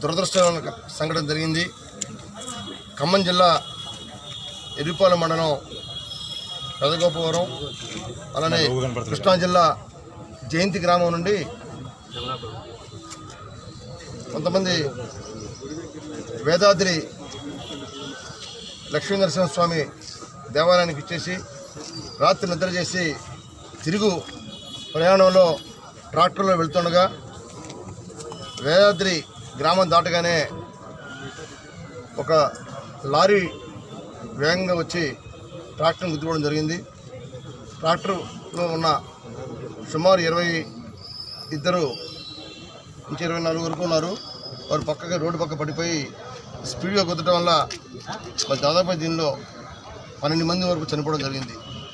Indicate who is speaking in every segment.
Speaker 1: దురదృష్టకరమైన సంఘటన జరిగింది ఖమ్మం జిల్లా ఎర్రిపాలెం మండలం పెదగోపవరం అలానే కృష్ణా జిల్లా జయంతి గ్రామం నుండి కొంతమంది వేదాద్రి లక్ష్మీ నరసింహస్వామి దేవాలయానికి ఇచ్చేసి రాత్రి నిద్ర చేసి తిరుగు ప్రయాణంలో ట్రాక్టర్లో వెళ్తుండగా వేదాద్రి గ్రామం దాటగానే ఒక లారీ వేగంగా వచ్చి ట్రాక్టర్ని గుద్దుకోవడం జరిగింది ట్రాక్టర్లో ఉన్న సుమారు ఇరవై ఇద్దరు నుంచి ఇరవై నాలుగు వరకు ఉన్నారు వారు పక్కగా రోడ్డు పక్క పడిపోయి స్పీడ్గా కుదటం వల్ల మరి దాదాపు దీనిలో పన్నెండు మంది వరకు చనిపోవడం జరిగింది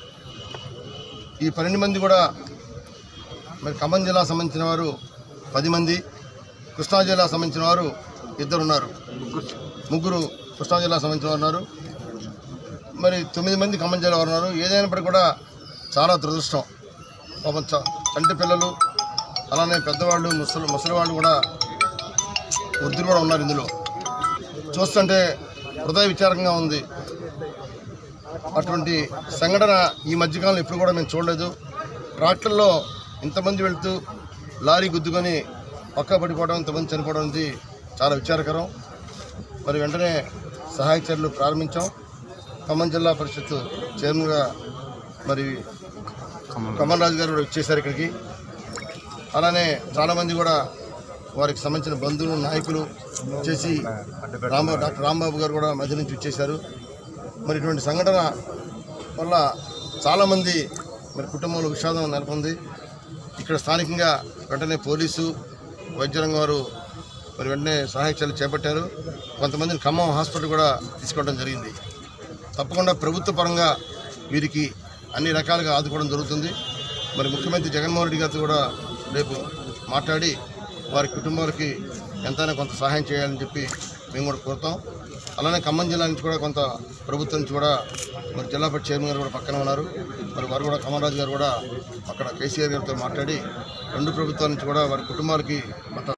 Speaker 1: ఈ పన్నెండు మంది కూడా మరి ఖమ్మం జిల్లా సంబంధించిన వారు పది మంది కృష్ణా జిల్లా సంబంధించిన వారు ఇద్దరు ఉన్నారు ముగ్గురు కృష్ణా జిల్లా సంబంధించిన వారు ఉన్నారు మరి తొమ్మిది మంది ఖమ్మం జిల్లా వారు ఉన్నారు ఏదైనప్పటికీ కూడా చాలా దురదృష్టం పాపం చ- చంటి పిల్లలు అలానే పెద్దవాళ్ళు ముసలి ముసలి వాళ్ళు కూడా వృద్ధులు కూడా ఉన్నారు ఇందులో చూస్తుంటే హృదయ విచారంగా ఉంది అటువంటి సంఘటన ఈ మధ్యకాలంలో ఎప్పుడు కూడా మేము చూడలేదు ట్రాక్టర్లో ఇంతమంది వెళ్తూ లారీ గుద్దుకొని పక్క పడిపోవడం ఇంతమంది చనిపోవడం అనేది చాలా విచారకరం మరి వెంటనే సహాయ చర్యలు ప్రారంభించాం ఖమ్మం జిల్లా పరిషత్ చైర్మన్గా మరి కమల్ రాజు గారు కూడా వచ్చేసారు ఇక్కడికి అలానే చాలామంది కూడా వారికి సంబంధించిన బంధువులు నాయకులు చేసి రాంబాబు డాక్టర్ రాంబాబు గారు కూడా మధ్య నుంచి వచ్చేసారు మరి ఇటువంటి సంఘటన వల్ల చాలామంది మరి కుటుంబంలో విషాదం నెలకొంది ఇక్కడ స్థానికంగా వెంటనే పోలీసు వైద్యరంగం వారు మరి వెంటనే సహాయక చర్యలు చేపట్టారు కొంతమందిని ఖమ్మం హాస్పిటల్ కూడా తీసుకోవడం జరిగింది తప్పకుండా ప్రభుత్వ పరంగా వీరికి అన్ని రకాలుగా ఆదుకోవడం జరుగుతుంది మరి ముఖ్యమంత్రి జగన్మోహన్ రెడ్డి గారితో కూడా రేపు మాట్లాడి వారి కుటుంబాలకి ఎంతైనా కొంత సహాయం చేయాలని చెప్పి మేము కూడా కోరుతాం అలానే ఖమ్మం జిల్లా నుంచి కూడా కొంత ప్రభుత్వం నుంచి కూడా మరి జిల్లా పరిషత్ చైర్మన్ గారు కూడా పక్కన ఉన్నారు మరి వారు కూడా కమలరాజు గారు కూడా అక్కడ కేసీఆర్ గారితో మాట్లాడి రెండు ప్రభుత్వాల నుంచి కూడా వారి కుటుంబాలకి కొంత